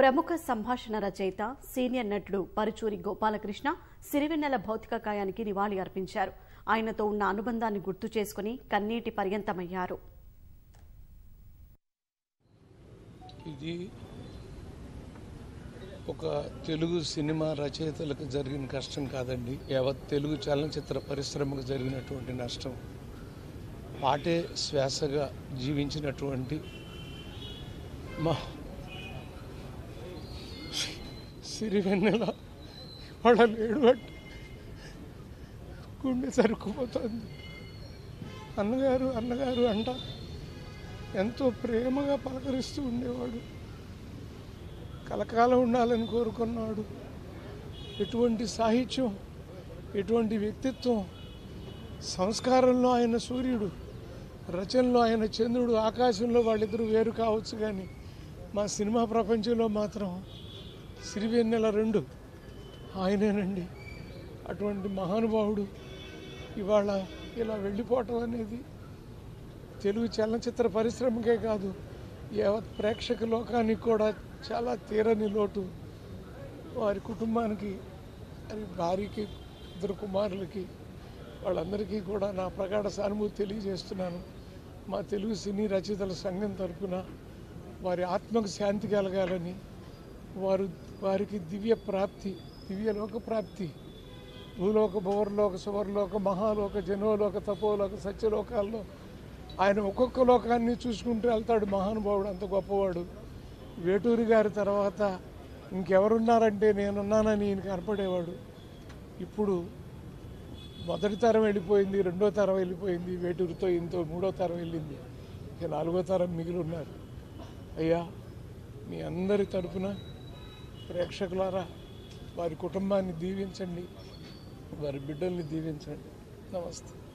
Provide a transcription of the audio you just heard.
ప్రముఖ సంభాషణ రచయిత సీనియర్ నటుడు పరుచూరి గోపాలకృష్ణ సిరివెన్నెల భౌతిక కాయానికి నివాళి అర్పించారు ఆయనతో ఉన్న అనుబంధాన్ని గుర్తు చేసుకుని కన్నీటి పర్యంతమయ్యారు ఇది ఒక తెలుగు సినిమా రచయితలకు జరిగిన కష్టం కాదండి యావత్ తెలుగు చలనచిత్ర పరిశ్రమకు జరిగినటువంటి నష్టం పాటే శ్వాసగా జీవించినటువంటి మా సిరివెన్నెల వాళ్ళ లేడు అంటే గుండె సరుకుపోతుంది అన్నగారు అన్నగారు అంట ఎంతో ప్రేమగా పలకరిస్తూ ఉండేవాడు కలకాలం ఉండాలని కోరుకున్నాడు ఎటువంటి సాహిత్యం ఎటువంటి వ్యక్తిత్వం సంస్కారంలో ఆయన సూర్యుడు రచనలో ఆయన చంద్రుడు ఆకాశంలో వాళ్ళిద్దరూ వేరు కావచ్చు కానీ మా సినిమా ప్రపంచంలో మాత్రం సిరివెన్నెల రెండు ఆయనేనండి అటువంటి మహానుభావుడు ఇవాళ ఇలా వెళ్ళిపోవటం అనేది తెలుగు చలనచిత్ర పరిశ్రమకే కాదు యావత్ ప్రేక్షక లోకానికి కూడా చాలా తీరని లోటు వారి కుటుంబానికి వారి భార్యకి ఇద్దరు కుమారులకి వాళ్ళందరికీ కూడా నా ప్రగాఢ సానుభూతి తెలియజేస్తున్నాను మా తెలుగు సినీ రచయితల సంఘం తరపున వారి ఆత్మకు శాంతి కలగాలని వారు వారికి దివ్య ప్రాప్తి దివ్యలోక ప్రాప్తి భూలోక భువర్లోక సువర్లోక మహాలోక జనోలోక తపోలోక సత్యలోకాల్లో ఆయన ఒక్కొక్క లోకాన్ని చూసుకుంటూ వెళ్తాడు మహానుభావుడు అంత గొప్పవాడు వేటూరి గారి తర్వాత ఇంకెవరున్నారంటే నేనున్నానని ఈయన కనపడేవాడు ఇప్పుడు మొదటి తరం వెళ్ళిపోయింది రెండో తరం వెళ్ళిపోయింది వేటూరితో ఇంతో మూడో తరం వెళ్ళింది ఇక నాలుగో తరం మిగిలి ఉన్నారు అయ్యా మీ అందరి తరపున ప్రేక్షకులారా వారి కుటుంబాన్ని దీవించండి వారి బిడ్డల్ని దీవించండి నమస్తే